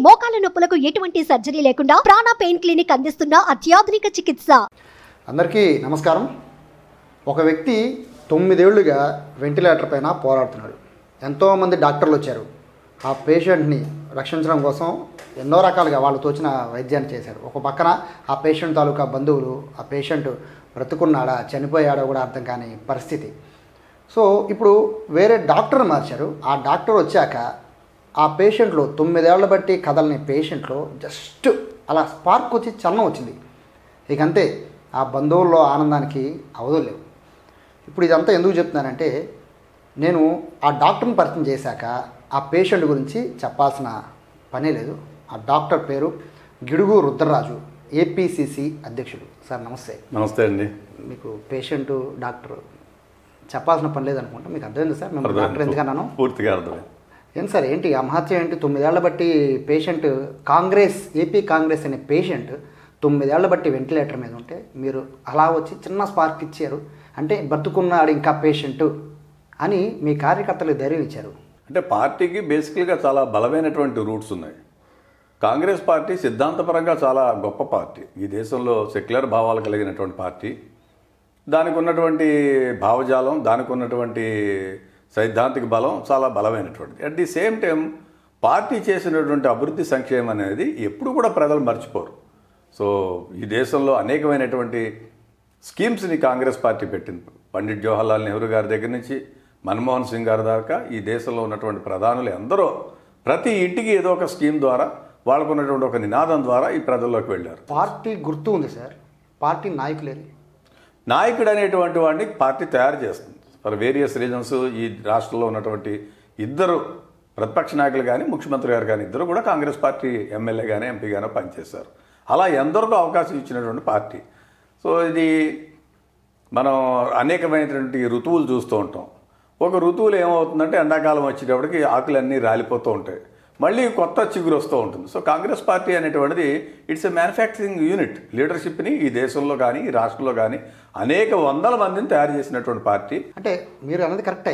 మోకాల నొప్పులకు ఎటువంటి సర్జరీ లేకుండా ప్రాణ పెయిన్ క్లినిక్ అందిస్తున్న అత్యాధునిక చికిత్స అందరికీ నమస్కారం ఒక వ్యక్తి తొమ్మిదేళ్లుగా వెంటిలేటర్ పైన పోరాడుతున్నాడు ఎంతోమంది డాక్టర్లు వచ్చారు ఆ పేషెంట్ని రక్షించడం కోసం ఎన్నో రకాలుగా వాళ్ళు తోచిన వైద్యాన్ని చేశారు ఒక పక్కన ఆ పేషెంట్ తాలూకా బంధువులు ఆ పేషెంట్ బ్రతుకున్నాడా చనిపోయాడో కూడా అర్థం కాని పరిస్థితి సో ఇప్పుడు వేరే డాక్టర్ మార్చారు ఆ డాక్టర్ వచ్చాక ఆ పేషెంట్లో తొమ్మిదేళ్ల బట్టి కదలని పేషెంట్లో జస్ట్ అలా స్పార్క్ వచ్చి చలనం వచ్చింది ఇక అంతే ఆ బంధువుల్లో ఆనందానికి అవధులు లేవు ఇప్పుడు ఇదంతా ఎందుకు చెప్తున్నానంటే నేను ఆ డాక్టర్ని పరిచయం చేశాక ఆ పేషెంట్ గురించి చెప్పాల్సిన పనే లేదు ఆ డాక్టర్ పేరు గిడుగు రుద్రరాజు ఏపీసీసీ అధ్యక్షుడు సార్ నమస్తే నమస్తే అండి మీకు పేషెంట్ డాక్టర్ చెప్పాల్సిన పని లేదనుకుంటా మీకు అర్థమైంది సార్ మేము డాక్టర్ ఎందుకన్నాను పూర్తిగా అర్థమైంది ఏంటి సార్ ఏంటి ఆ మహత్యం ఏంటి తొమ్మిదేళ్ల బట్టి పేషెంట్ కాంగ్రెస్ ఏపీ కాంగ్రెస్ అనే పేషెంట్ తొమ్మిదేళ్ల బట్టి వెంటిలేటర్ మీద ఉంటే మీరు అలా వచ్చి చిన్న స్పార్క్ ఇచ్చారు అంటే బతుకున్నాడు ఇంకా పేషెంట్ అని మీ కార్యకర్తలు ధైర్యం ఇచ్చారు అంటే పార్టీకి బేసికల్గా చాలా బలమైనటువంటి రూట్స్ ఉన్నాయి కాంగ్రెస్ పార్టీ సిద్ధాంతపరంగా చాలా గొప్ప పార్టీ ఈ దేశంలో సెక్యులర్ భావాలు కలిగినటువంటి పార్టీ దానికి ఉన్నటువంటి భావజాలం దానికి ఉన్నటువంటి సైద్ధాంతిక బలం చాలా బలమైనటువంటిది at the same time party చేసినటువంటి అభివృద్ధి సంక్షేమం అనేది ఎప్పుడు కూడా ప్రజలు మర్చిపోరు సో ఈ దేశంలో అనేకమైనటువంటి స్కీమ్స్ని కాంగ్రెస్ పార్టీ పెట్టింది పండిట్ జవహర్లాల్ నెహ్రూ గారి దగ్గర నుంచి మన్మోహన్ సింగ్ గారి దాకా ఈ దేశంలో ఉన్నటువంటి ప్రధానులు ఎందరో ప్రతి ఇంటికి ఏదో ఒక స్కీమ్ ద్వారా వాళ్ళకు ఉన్నటువంటి ఒక నినాదం ద్వారా ఈ ప్రజల్లోకి వెళ్ళారు పార్టీ గుర్తు ఉంది సార్ పార్టీ నాయకులేరు నాయకుడు అనేటువంటి వాడిని పార్టీ తయారు చేస్తుంది ఫర్ వేరియస్ రీజన్స్ ఈ రాష్ట్రంలో ఉన్నటువంటి ఇద్దరు ప్రతిపక్ష నాయకులు కానీ ముఖ్యమంత్రి గారు కానీ ఇద్దరు కూడా కాంగ్రెస్ పార్టీ ఎమ్మెల్యే కానీ ఎంపీ కానీ పనిచేశారు అలా ఎందరికో అవకాశం ఇచ్చినటువంటి పార్టీ సో ఇది మనం అనేకమైనటువంటి ఋతువులు చూస్తూ ఉంటాం ఒక ఋతువులు ఏమవుతుందంటే ఎండాకాలం వచ్చేటప్పటికి ఆకులన్నీ రాలిపోతూ ఉంటాయి మళ్ళీ కొత్త చిగురు వస్తూ ఉంటుంది సో కాంగ్రెస్ పార్టీ అనేటువంటిది ఇట్స్ ఎ మ్యానుఫ్యాక్చరింగ్ యూనిట్ లీడర్షిప్ని ఈ దేశంలో కానీ ఈ రాష్ట్రంలో కానీ అనేక వందల మందిని తయారు చేసినటువంటి పార్టీ అంటే మీరు అన్నది కరెక్టే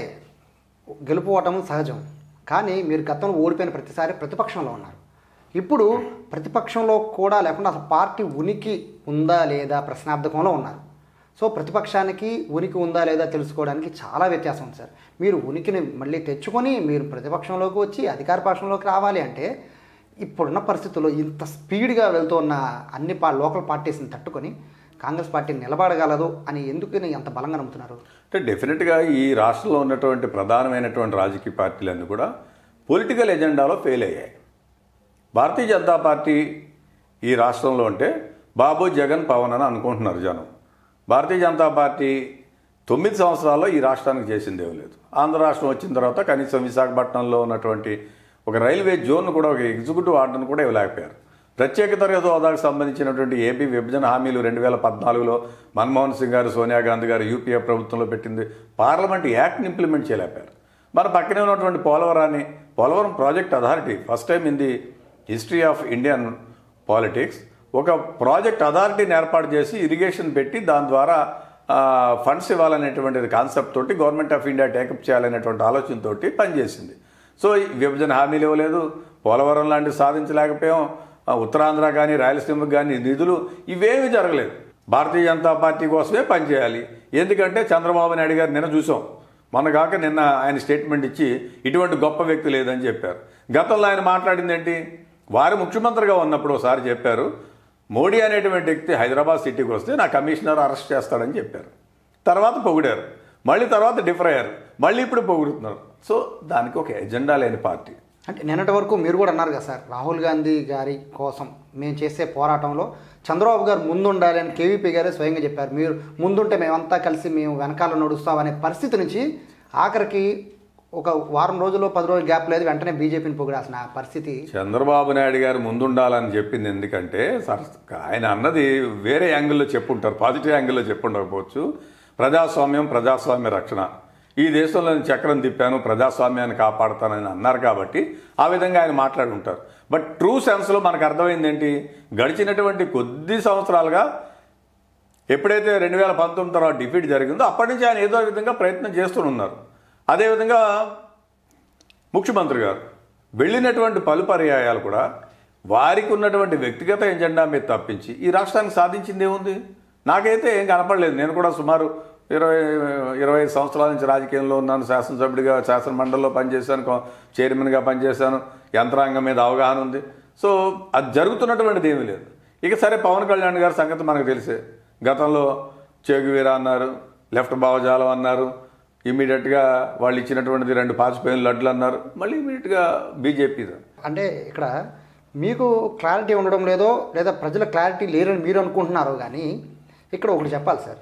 గెలుపు ఓటము సహజం కానీ మీరు గతంలో ఓడిపోయిన ప్రతిసారి ప్రతిపక్షంలో ఉన్నారు ఇప్పుడు ప్రతిపక్షంలో కూడా లేకుండా అసలు పార్టీ ఉనికి ఉందా లేదా ప్రశ్నార్థకంలో ఉన్నారు సో ప్రతిపక్షానికి ఉనికి ఉందా లేదా తెలుసుకోవడానికి చాలా వ్యత్యాసం ఉంది సార్ మీరు ఉనికిని మళ్ళీ తెచ్చుకొని మీరు ప్రతిపక్షంలోకి వచ్చి అధికార పక్షంలోకి రావాలి అంటే ఇప్పుడున్న పరిస్థితుల్లో ఇంత స్పీడ్గా వెళ్తున్న అన్ని పా లోకల్ పార్టీస్ని తట్టుకొని కాంగ్రెస్ పార్టీ నిలబడగలదు అని ఎందుకని అంత బలంగా నమ్ముతున్నారు అంటే డెఫినెట్గా ఈ రాష్ట్రంలో ఉన్నటువంటి ప్రధానమైనటువంటి రాజకీయ పార్టీలన్నీ కూడా పొలిటికల్ ఎజెండాలో ఫెయిల్ అయ్యాయి భారతీయ జనతా పార్టీ ఈ రాష్ట్రంలో ఉంటే బాబు జగన్ పవన్ అని అనుకుంటున్నారు జనం భారతీయ జనతా పార్టీ తొమ్మిది సంవత్సరాల్లో ఈ రాష్ట్రానికి చేసింది ఏమీ లేదు ఆంధ్ర రాష్ట్రం వచ్చిన తర్వాత కనీసం విశాఖపట్నంలో ఉన్నటువంటి ఒక రైల్వే జోన్ కూడా ఒక ఎగ్జిక్యూటివ్ ఆర్డర్ను కూడా ఇవ్వలేకపోయారు ప్రత్యేక తరగతి హోదాకు సంబంధించినటువంటి ఏపీ విభజన హామీలు రెండు వేల పద్నాలుగులో మన్మోహన్ సింగ్ గారు సోనియా గాంధీ గారు యూపీఏ ప్రభుత్వంలో పెట్టింది పార్లమెంట్ యాక్ట్ని ఇంప్లిమెంట్ చేయలేకపోయారు మన పక్కనే ఉన్నటువంటి పోలవరాన్ని Polavaram project authority first time in the history of Indian politics ఒక ప్రాజెక్ట్ అథారిటీని ఏర్పాటు చేసి ఇరిగేషన్ పెట్టి దాని ద్వారా ఫండ్స్ ఇవ్వాలనేటువంటి కాన్సెప్ట్ తోటి గవర్నమెంట్ ఆఫ్ ఇండియా టేకప్ చేయాలనేటువంటి ఆలోచనతోటి పనిచేసింది సో ఈ విభజన హామీలు ఇవ్వలేదు పోలవరం లాంటివి సాధించలేకపోయాం ఆ, ఉత్తరాంధ్ర కానీ రాయలసీమకు కానీ నిధులు ఇవేమీ జరగలేదు భారతీయ జనతా పార్టీ కోసమే పనిచేయాలి ఎందుకంటే చంద్రబాబు నాయుడు గారు నిన్న చూసాం మొన్న కాక నిన్న ఆయన స్టేట్మెంట్ ఇచ్చి ఇటువంటి గొప్ప వ్యక్తి లేదని చెప్పారు గతంలో ఆయన మాట్లాడింది ఏంటి వారు ముఖ్యమంత్రిగా ఉన్నప్పుడు ఒకసారి చెప్పారు మోడీ అనేటువంటి వ్యక్తి హైదరాబాద్ సిటీకి వస్తే నా కమిషనర్ అరెస్ట్ చేస్తాడని చెప్పారు తర్వాత పొగిడారు మళ్ళీ తర్వాత డిఫర్ అయ్యారు మళ్ళీ ఇప్పుడు పొగుడుతున్నారు సో దానికి ఒక ఎజెండా లేని పార్టీ అంటే నిన్నటి వరకు మీరు కూడా అన్నారు కదా సార్ రాహుల్ గాంధీ గారి కోసం మేము చేసే పోరాటంలో చంద్రబాబు గారు ముందుండాలి అని కేవీపీ గారే స్వయంగా చెప్పారు మీరు ముందుంటే మేమంతా కలిసి మేము వెనకాల నడుస్తాం అనే పరిస్థితి నుంచి ఆఖరికి ఒక వారం రోజుల్లో పది రోజులు గ్యాప్ లేదు వెంటనే బీజేపీని పొగిడాల్సిన పరిస్థితి చంద్రబాబు నాయుడు గారు ముందుండాలని చెప్పింది ఎందుకంటే సర్ ఆయన అన్నది వేరే యాంగిల్లో చెప్పుంటారు పాజిటివ్ యాంగిల్లో చెప్పుండకపోవచ్చు ప్రజాస్వామ్యం ప్రజాస్వామ్య రక్షణ ఈ దేశంలో నేను చక్రం తిప్పాను ప్రజాస్వామ్యాన్ని కాపాడుతానని అన్నారు కాబట్టి ఆ విధంగా ఆయన మాట్లాడి ఉంటారు బట్ ట్రూ సెన్స్లో మనకు అర్థమైంది ఏంటి గడిచినటువంటి కొద్ది సంవత్సరాలుగా ఎప్పుడైతే రెండు వేల పంతొమ్మిది తర్వాత డిఫీట్ జరిగిందో అప్పటి నుంచి ఆయన ఏదో విధంగా ప్రయత్నం చేస్తూనే ఉన్నారు అదేవిధంగా ముఖ్యమంత్రి గారు వెళ్ళినటువంటి పలు పర్యాయాలు కూడా వారికి ఉన్నటువంటి వ్యక్తిగత ఎజెండా మీద తప్పించి ఈ రాష్ట్రానికి సాధించింది ఏముంది నాకైతే ఏం కనపడలేదు నేను కూడా సుమారు ఇరవై ఇరవై ఐదు సంవత్సరాల నుంచి రాజకీయంలో ఉన్నాను శాసనసభ్యుడిగా శాసన మండలిలో పనిచేశాను కో- చైర్మన్గా పనిచేశాను యంత్రాంగం మీద అవగాహన ఉంది సో అది జరుగుతున్నటువంటిది ఏమీ లేదు ఇక సరే పవన్ కళ్యాణ్ గారి సంగతి మనకు తెలిసే గతంలో చేగువీర అన్నారు లెఫ్ట్ భావజాలం అన్నారు ఇమీడియట్గా వాళ్ళు ఇచ్చినటువంటిది రెండు పాచిపోయిన లడ్లు అన్నారు మళ్ళీ ఇమీడియట్గా బీజేపీ అంటే ఇక్కడ మీకు క్లారిటీ ఉండడం లేదో లేదా ప్రజల క్లారిటీ లేరని మీరు అనుకుంటున్నారో కానీ ఇక్కడ ఒకటి చెప్పాలి సార్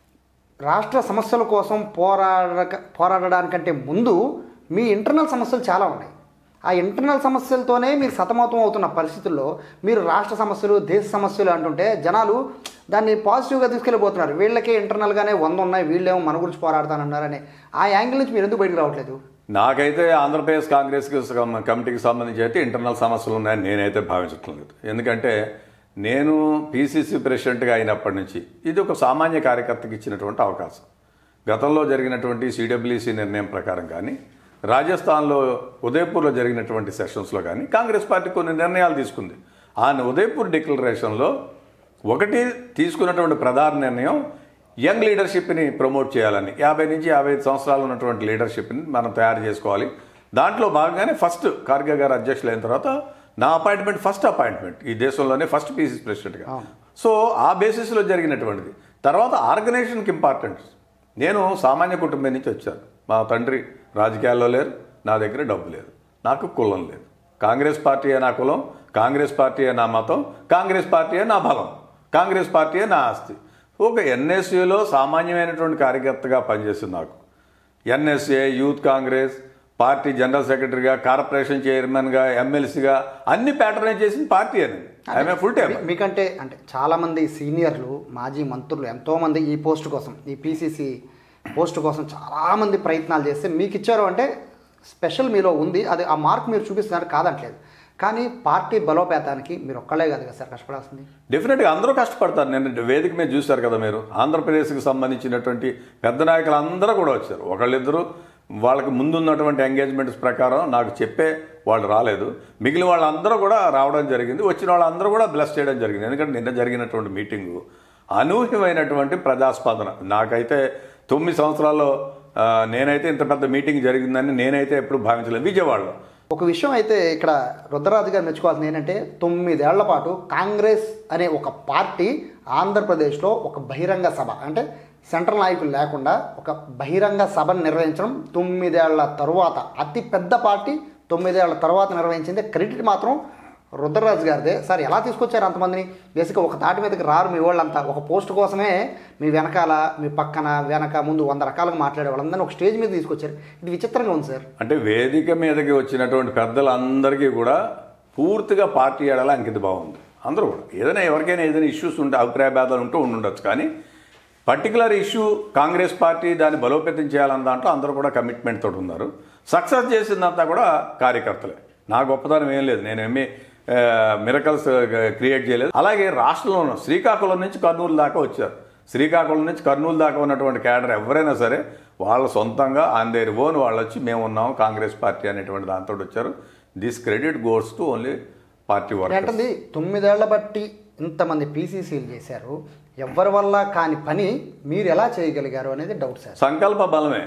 రాష్ట్ర సమస్యల కోసం పోరాడక పోరాడడానికంటే ముందు మీ ఇంటర్నల్ సమస్యలు చాలా ఉన్నాయి ఆ ఇంటర్నల్ సమస్యలతోనే మీరు సతమతం అవుతున్న పరిస్థితుల్లో మీరు రాష్ట్ర సమస్యలు దేశ సమస్యలు అంటుంటే జనాలు దాన్ని పాజిటివ్గా తీసుకెళ్ళిపోతున్నారు వీళ్ళకే ఇంటర్నల్గానే వంద ఉన్నాయి వీళ్ళేమో మన గురించి పోరాడతానన్నారని ఆ యాంగిల్ నుంచి మీరు ఎందుకు బయటకు రావట్లేదు నాకైతే ఆంధ్రప్రదేశ్ కాంగ్రెస్కి సమ- కమిటీకి సంబంధించి అయితే ఇంటర్నల్ సమస్యలు ఉన్నాయని నేనైతే భావించట్లేదు లేదు ఎందుకంటే నేను పీసీసీ ప్రెసిడెంట్గా అయినప్పటి నుంచి ఇది ఒక సామాన్య కార్యకర్తకి ఇచ్చినటువంటి అవకాశం గతంలో జరిగినటువంటి సిడబ్ల్యూసీ నిర్ణయం ప్రకారం కానీ రాజస్థాన్లో ఉదయపూర్లో జరిగినటువంటి సెషన్స్లో కానీ కాంగ్రెస్ పార్టీ కొన్ని నిర్ణయాలు తీసుకుంది ఆ ఉదయపూర్ డిక్లరేషన్లో ఒకటి తీసుకున్నటువంటి ప్రధాన నిర్ణయం యంగ్ లీడర్షిప్ని ప్రమోట్ చేయాలని యాభై నుంచి యాభై ఐదు సంవత్సరాలు ఉన్నటువంటి లీడర్షిప్ని మనం తయారు చేసుకోవాలి దాంట్లో భాగంగానే ఫస్ట్ ఖార్గే గారు అధ్యక్షులు అయిన తర్వాత నా అపాయింట్మెంట్ ఫస్ట్ అపాయింట్మెంట్ ఈ దేశంలోనే ఫస్ట్ పీసీసీ ప్రెసిడెంట్గా సో ఆ బేసిస్లో జరిగినటువంటిది తర్వాత ఆర్గనైజేషన్కి ఇంపార్టెంట్ నేను సామాన్య కుటుంబం నుంచి వచ్చాను మా తండ్రి రాజకీయాల్లో లేరు నా దగ్గర డబ్బు లేదు నాకు కులం లేదు కాంగ్రెస్ పార్టీయే నా కులం కాంగ్రెస్ పార్టీయే నా మతం కాంగ్రెస్ పార్టీయే నా బలం కాంగ్రెస్ పార్టీయే నా ఆస్తి ఒక ఎన్ఎస్యూలో సామాన్యమైనటువంటి కార్యకర్తగా పనిచేసింది నాకు NSA youth Congress party general సెక్రటరీగా కార్పొరేషన్ చైర్మన్గా ఎమ్మెల్సీగా అన్ని ప్యాటర్నైజ్ చేసింది పార్టీ అని ఐఎమ్ ఫుల్ టైం మీ- మీకంటే అంటే చాలామంది సీనియర్లు మాజీ మంత్రులు ఎంతోమంది ఈ పోస్ట్ కోసం ఈ పీసీసీ పోస్ట్ కోసం చాలామంది ప్రయత్నాలు చేస్తే మీకు ఇచ్చారు అంటే స్పెషల్ మీలో ఉంది అది ఆ మార్క్ మీరు చూపిస్తున్నారు కాదంటలేదు కానీ పార్టీ బలోపేతానికి మీరు ఒక్కళ్ళే కాదు కదా సార్ కష్టపడాల్సింది డెఫినెట్గా అందరూ కష్టపడతారు నేను వేదిక మీద చూశారు కదా మీరు ఆంధ్రప్రదేశ్కి సంబంధించినటువంటి పెద్ద నాయకులు అందరూ కూడా వచ్చారు ఒకళ్ళిద్దరు వాళ్ళకి ముందున్నటువంటి ఎంగేజ్మెంట్స్ ప్రకారం నాకు చెప్పే వాళ్ళు రాలేదు మిగిలిన వాళ్ళందరూ కూడా రావడం జరిగింది వచ్చిన వాళ్ళందరూ కూడా బ్లెస్ చేయడం జరిగింది ఎందుకంటే నిన్న జరిగినటువంటి మీటింగు అనూహ్యమైనటువంటి ప్రజాస్పందన నాకైతే తొమ్మిది సంవత్సరాల్లో ఆ, నేనైతే ఇంత పెద్ద మీటింగ్ జరిగిందని నేనైతే ఎప్పుడు భావించలేదు విజయవాడలో ఒక విషయం అయితే ఇక్కడ రుద్రరాజు గారు మెచ్చుకోవాల్సింది ఏంటంటే తొమ్మిదేళ్ల పాటు కాంగ్రెస్ అనే ఒక పార్టీ ఆంధ్రప్రదేశ్లో ఒక బహిరంగ సభ అంటే సెంట్రల్ నాయకులు లేకుండా ఒక బహిరంగ సభను నిర్వహించడం తొమ్మిదేళ్ల తరువాత అతి పెద్ద పార్టీ తొమ్మిదేళ్ల తర్వాత నిర్వహించింది క్రెడిట్ మాత్రం రుద్రరాజు గారిదే సార్ ఎలా తీసుకొచ్చారు అంతమందిని బేసిక్గా ఒక తాటి మీదకి రారు మీ వాళ్ళంతా ఒక పోస్ట్ కోసమే మీ వెనకాల మీ పక్కన వెనక ముందు వంద రకాలుగా మాట్లాడే వాళ్ళందరినీ ఒక స్టేజ్ మీద తీసుకొచ్చారు ఇది విచిత్రంగా ఉంది సార్ అంటే వేదిక మీదకి వచ్చినటువంటి పెద్దలందరికీ కూడా పూర్తిగా పార్టీ ఏడాల అంకిత బాగుంది అందరూ కూడా ఏదైనా ఎవరికైనా ఏదైనా ఇష్యూస్ ఉంటే అభిప్రాయ భేదాలు ఉంటూ ఉండుండొచ్చు కానీ పర్టికులర్ ఇష్యూ కాంగ్రెస్ పార్టీ దాన్ని బలోపేతం చేయాలన్న దాంట్లో అందరూ కూడా కమిట్మెంట్ తోటి ఉన్నారు సక్సెస్ చేసిందంతా కూడా కార్యకర్తలే నా గొప్పతనం ఏం లేదు నేను ఏమీ మిరకల్స్ క్రియేట్ చేయలేదు అలాగే రాష్ట్రంలో శ్రీకాకుళం నుంచి కర్నూలు దాకా వచ్చారు శ్రీకాకుళం నుంచి కర్నూలు దాకా ఉన్నటువంటి క్యాడర్ ఎవరైనా సరే వాళ్ళ సొంతంగా ఆన్ దేర్ ఓన్ వాళ్ళు వచ్చి మేము ఉన్నాం కాంగ్రెస్ పార్టీ అనేటువంటి దాంతో వచ్చారు this credit goes to only party work ఏంటంది తొమ్మిదేళ్ల బట్టి ఇంతమంది పీసీసీలు చేశారు ఎవరి వల్ల కాని పని మీరు ఎలా చేయగలిగారు అనేది డౌట్ సార్ సంకల్ప బలమే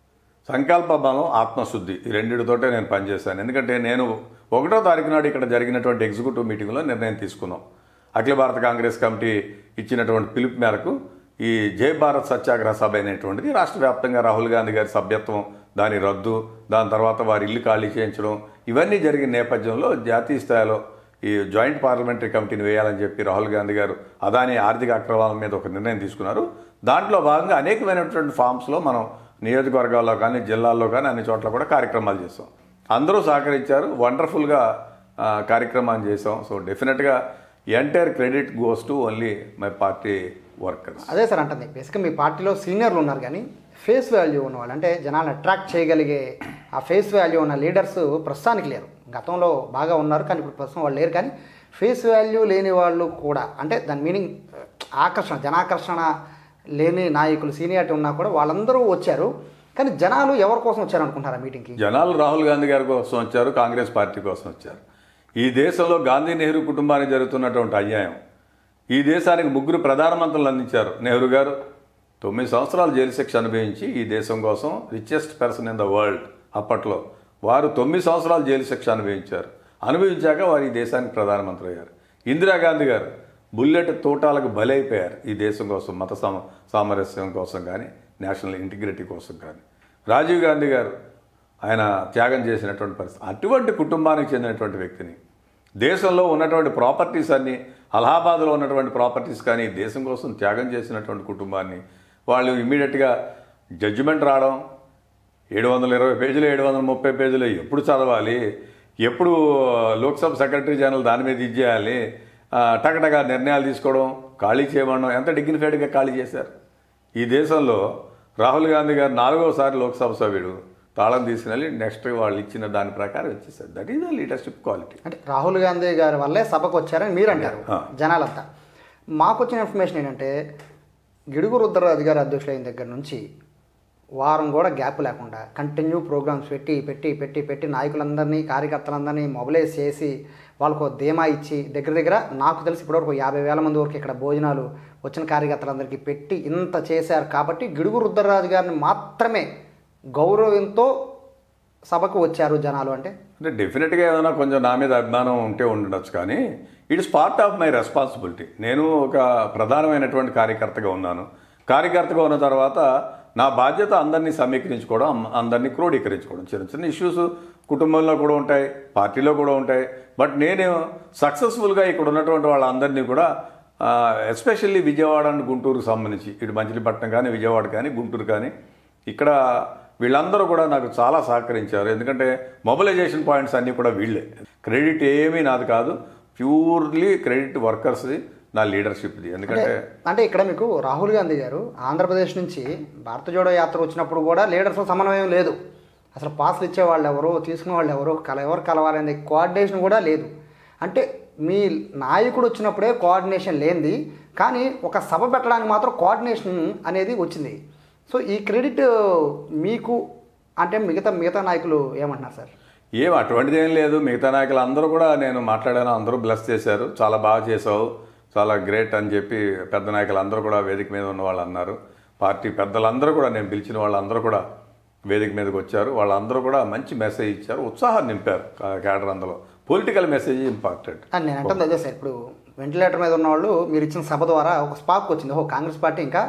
సంకల్ప బలం ఆత్మశుద్ధి ఈ రెండిటితోటే నేను పనిచేశాను ఎందుకంటే నేను ఒకటో తారీఖు నాడు ఇక్కడ జరిగినటువంటి ఎగ్జిక్యూటివ్ మీటింగ్లో నిర్ణయం తీసుకున్నాం అఖిల భారత కాంగ్రెస్ కమిటీ ఇచ్చినటువంటి పిలుపు మేరకు ఈ జై భారత్ సత్యాగ్రహ సభ అనేటువంటిది రాష్ట్ర వ్యాప్తంగా రాహుల్ గాంధీ గారి సభ్యత్వం దాని రద్దు దాని తర్వాత వారి ఇల్లు ఖాళీ చేయించడం ఇవన్నీ జరిగిన నేపథ్యంలో జాతీయ స్థాయిలో ఈ జాయింట్ పార్లమెంటరీ కమిటీని వేయాలని చెప్పి రాహుల్ గాంధీ గారు అదాని ఆర్థిక అక్రమాల మీద ఒక నిర్ణయం తీసుకున్నారు దాంట్లో భాగంగా అనేకమైనటువంటి ఫామ్స్లో మనం నియోజకవర్గాల్లో కానీ జిల్లాల్లో కానీ అన్ని చోట్ల కూడా కార్యక్రమాలు చేస్తాం అందరూ సహకరించారు వండర్ఫుల్గా ఆ, కార్యక్రమాన్ని చేసాం సో డెఫినెట్గా entire credit goes to only my party workers అదే సార్ అంటుంది బేసిక్గా మీ పార్టీలో సీనియర్లు ఉన్నారు కానీ ఫేస్ వాల్యూ ఉన్నవాళ్ళు అంటే జనాలను అట్రాక్ట్ చేయగలిగే ఆ ఫేస్ వాల్యూ ఉన్న లీడర్స్ ప్రస్తుతానికి లేరు గతంలో బాగా ఉన్నారు కానీ ఇప్పుడు ప్రస్తుతం వాళ్ళు లేరు కానీ ఫేస్ వాల్యూ లేని వాళ్ళు కూడా అంటే దాని మీనింగ్ ఆకర్షణ జనాకర్షణ లేని నాయకులు సీనియారిటీ ఉన్నా కూడా వాళ్ళందరూ వచ్చారు కానీ జనాలు ఎవరి కోసం వచ్చారు అనుకుంటారు ఆ మీటింగ్కి జనాలు రాహుల్ గాంధీ గారి కోసం వచ్చారు కాంగ్రెస్ పార్టీ కోసం వచ్చారు ఈ దేశంలో గాంధీ నెహ్రూ కుటుంబానికి జరుగుతున్నటువంటి అన్యాయం ఈ దేశానికి ముగ్గురు ప్రధానమంత్రులు అందించారు నెహ్రూ గారు తొమ్మిది సంవత్సరాలు జైలు శిక్ష అనుభవించి ఈ దేశం కోసం richest person in the world అప్పట్లో వారు తొమ్మిది సంవత్సరాలు జైలు శిక్ష అనుభవించారు అనుభవించాక వారు ఈ దేశానికి ప్రధానమంత్రి అయ్యారు ఇందిరాగాంధీ గారు బుల్లెట్ తోటాలకు బలైపోయారు ఈ దేశం కోసం మత సామ సామరస్యం కోసం కానీ నేషనల్ ఇంటిగ్రిటీ కోసం కానీ రాజీవ్ గాంధీ గారు ఆయన త్యాగం చేసినటువంటి పరిస్థితి అటువంటి కుటుంబానికి చెందినటువంటి వ్యక్తిని దేశంలో ఉన్నటువంటి ప్రాపర్టీస్ అన్ని అలహాబాద్లో ఉన్నటువంటి ప్రాపర్టీస్ కానీ దేశం కోసం త్యాగం చేసినటువంటి కుటుంబాన్ని వాళ్ళు ఇమ్మీడియట్గా జడ్జిమెంట్ రావడం ఏడు వందల ఇరవై పేజీలు ఏడు వందల ముప్పై పేజీలు ఎప్పుడు చదవాలి ఎప్పుడు లోక్సభ సెక్రటరీ జనరల్ దాని మీద ఇచ్చేయాలి టకటగా నిర్ణయాలు తీసుకోవడం ఖాళీ చేయమనడం ఎంత డిగ్నిఫైడ్గా ఖాళీ చేశారు ఈ దేశంలో రాహుల్ గాంధీ గారు నాలుగోసారి లోక్సభ సభ్యుడు తాళం తీసుకుని నెక్స్ట్ వాళ్ళు ఇచ్చిన దాని ప్రకారం వచ్చేసారు that is the leadership quality అంటే రాహుల్ గాంధీ గారి వల్లే సభకు వచ్చారని మీరు అంటారు ఆ. జనాలంతా మాకు వచ్చిన ఇన్ఫర్మేషన్ ఏంటంటే గిడుగు రుద్రరాజు గారి అధ్యక్షులైన దగ్గర నుంచి వారం కూడా గ్యాప్ లేకుండా కంటిన్యూ ప్రోగ్రామ్స్ పెట్టి పెట్టి పెట్టి పెట్టి నాయకులందరినీ కార్యకర్తలందరినీ మొబిలైజ్ చేసి వాళ్ళకు ఒక ధీమా ఇచ్చి దగ్గర దగ్గర నాకు తెలిసి ఇప్పటివరకు యాభై వేల మంది వరకు ఇక్కడ భోజనాలు వచ్చిన కార్యకర్తలందరికీ పెట్టి ఇంత చేశారు కాబట్టి గిడుగు రుద్రరాజు గారిని మాత్రమే గౌరవంతో సభకు వచ్చారు జనాలు అంటే అంటే డెఫినెట్గా ఏదైనా కొంచెం నా మీద అభిమానం ఉంటే ఉండొచ్చు కానీ it's part of my responsibility నేను ఒక ప్రధానమైనటువంటి కార్యకర్తగా ఉన్నాను కార్యకర్తగా ఉన్న తర్వాత నా బాధ్యత అందరినీ సమీకరించుకోవడం అమ్- అందరినీ క్రోడీకరించుకోవడం చిన్న చిన్న ఇష్యూస్ కుటుంబంలో కూడా ఉంటాయి పార్టీలో కూడా ఉంటాయి బట్ నేను సక్సెస్ఫుల్గా ఇక్కడ ఉన్నటువంటి వాళ్ళందరినీ కూడా ఎస్పెషల్లీ విజయవాడ అండ్ గుంటూరుకు సంబంధించి ఇటు మచిలీపట్నం కానీ విజయవాడ కానీ గుంటూరు కానీ ఇక్కడ వీళ్ళందరూ కూడా నాకు చాలా సహకరించారు ఎందుకంటే మొబిలైజేషన్ పాయింట్స్ అన్నీ కూడా వీళ్ళే క్రెడిట్ ఏమీ నాది కాదు ప్యూర్లీ క్రెడిట్ వర్కర్స్ది నా లీడర్షిప్ది ఎందుకంటే అంటే ఇక్కడ మీకు రాహుల్ గాంధీ గారు ఆంధ్రప్రదేశ్ నుంచి భారత జోడో యాత్ర వచ్చినప్పుడు కూడా లీడర్స్ సమన్వయం లేదు అసలు పాస్లు ఇచ్చే వాళ్ళు ఎవరు తీసుకునే వాళ్ళు ఎవరు కల ఎవరు కలవాలనే కోఆర్డినేషన్ కూడా లేదు అంటే మీ నాయకుడు వచ్చినప్పుడే కోఆర్డినేషన్ లేనిది కానీ ఒక సభ పెట్టడానికి మాత్రం కోఆర్డినేషన్ అనేది వచ్చింది సో ఈ క్రెడిట్ మీకు అంటే మిగతా మిగతా నాయకులు ఏమంటున్నారు సార్ ఏం అటువంటిది ఏం లేదు మిగతా నాయకులు అందరూ కూడా నేను మాట్లాడాను అందరూ బ్లెస్ చేశారు చాలా బాగా చేసావు చాలా గ్రేట్ అని చెప్పి పెద్ద నాయకులు అందరూ కూడా వేదిక మీద ఉన్న వాళ్ళు అన్నారు పార్టీ పెద్దలందరూ కూడా నేను పిలిచిన వాళ్ళందరూ కూడా వేదిక మీదకి వచ్చారు వాళ్ళందరూ కూడా మంచి మెసేజ్ ఇచ్చారు ఉత్సాహం నింపారు కా- కేడర్ అందులో పొలిటికల్ మెసేజ్ ఇంపార్టెంట్ అని నేను అంటుంది అదే సార్ ఇప్పుడు వెంటిలేటర్ మీద ఉన్నవాళ్ళు మీరు ఇచ్చిన సభ ద్వారా ఒక స్పార్క్ వచ్చింది ఓ కాంగ్రెస్ పార్టీ ఇంకా